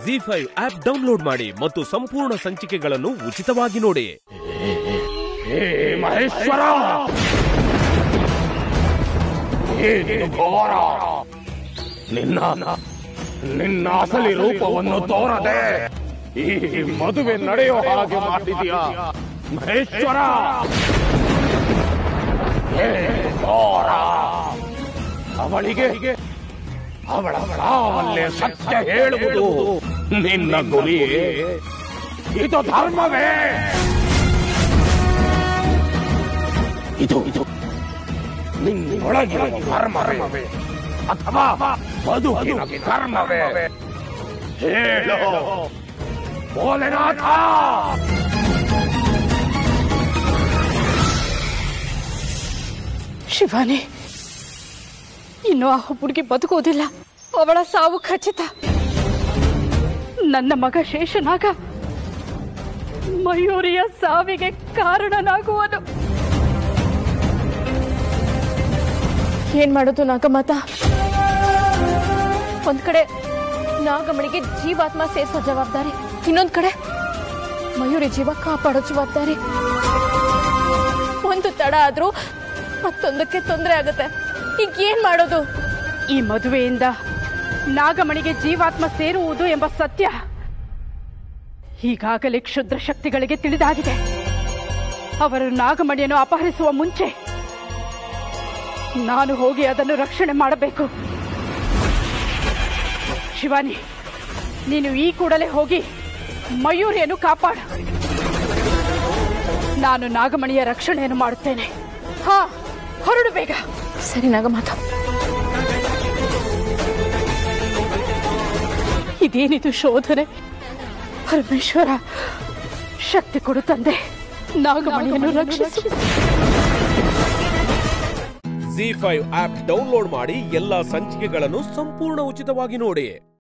G five app download ಮಾಡಿ ಮತ್ತು ಸಂಪೂರ್ಣ ಸಂಚಿಕೆಗಳನ್ನು ಉಚಿತವಾಗಿ ನೋಡಿ ಏ ಮಹೇಶ್ವರ ಏನಿದು ಘೋರ ನಿನ್ನ ನಿನ್ನ ಅಸಲಿ ರೂಪವನ್ನು ತೋರದೆ ಈ ಮದುವೆ ನಡೆಯೋ ಹಾಗೆ ಮಾಡಿದೀಯ ಮಹೇಶ್ವರ ಏ ಘೋರ ಅವಳಿಗೆ ಅವಳ ಸಾವಲ್ಲೇ ಸತ್ಯ ಹೇಳುವುದು ನಿನ್ನ ಗುರಿ ಇದು ಧರ್ಮವೇ ಇದು ಇದು ನಿನ್ನೊಳಗಿನ ಕರ್ಮವೇ ಅಥವಾ ಬದುಕಿನ ಕರ್ಮವೇ ಹೇಳು ಭೋಲೆನಾಥ ಶಿವಾನಿ ಇನ್ನು ಆ ಹುಡುಗಿ ಬದುಕುವುದಿಲ್ಲ ಅವಳ ಸಾವು ಖಚಿತ ನನ್ನ ಮಗ ಶೇಷನಾಗ ಮಯೂರಿಯ ಸಾವಿಗೆ ಕಾರಣನಾಗುವನು ಏನ್ ಮಾಡೋದು ನಾಗಮಾತ ಒಂದ್ ಕಡೆ ನಾಗಮಣಿಗೆ ಜೀವಾತ್ಮ ಸೇರಿಸೋ ಜವಾಬ್ದಾರಿ ಇನ್ನೊಂದ್ ಕಡೆ ಮಯೂರಿ ಜೀವ ಕಾಪಾಡೋ ಜವಾಬ್ದಾರಿ ಒಂದು ತಡ ಆದ್ರೂ ಮತ್ತೊಂದಕ್ಕೆ ತೊಂದರೆ ಆಗುತ್ತೆ ಈಗ ಏನ್ ಮಾಡೋದು ಈ ಮದುವೆಯಿಂದ ನಾಗಮಣಿಗೆ ಜೀವಾತ್ಮ ಸೇರುವುದು ಎಂಬ ಸತ್ಯ ಈಗಾಗಲೇ ಕ್ಷುದ್ರ ಶಕ್ತಿಗಳಿಗೆ ತಿಳಿದಾಗಿದೆ ಅವರು ನಾಗಮಣಿಯನ್ನು ಅಪಹರಿಸುವ ಮುಂಚೆ ನಾನು ಹೋಗಿ ಅದನ್ನು ರಕ್ಷಣೆ ಮಾಡಬೇಕು ಶಿವಾನಿ ನೀನು ಈ ಕೂಡಲೇ ಹೋಗಿ ಮಯೂರಿಯನ್ನು ಕಾಪಾಡು ನಾನು ನಾಗಮಣಿಯ ರಕ್ಷಣೆಯನ್ನು ಮಾಡುತ್ತೇನೆ ಹಾ ಹೊರಡು ಬೇಗ ಸರಿ ನಾಗಮಾತ ಇದೇನಿದು ಶೋಧನೆ ಪರಮೇಶ್ವರ ಶಕ್ತಿ ಕೊಡು ತಂದೆ ನಾಗಮಣಿಯನ್ನು ರಕ್ಷಿಸು ಜಿ ಫೈವ್ ಆಪ್ ಡೌನ್ಲೋಡ್ ಮಾಡಿ ಎಲ್ಲಾ ಸಂಚಿಕೆಗಳನ್ನು ಸಂಪೂರ್ಣ ಉಚಿತವಾಗಿ ನೋಡಿ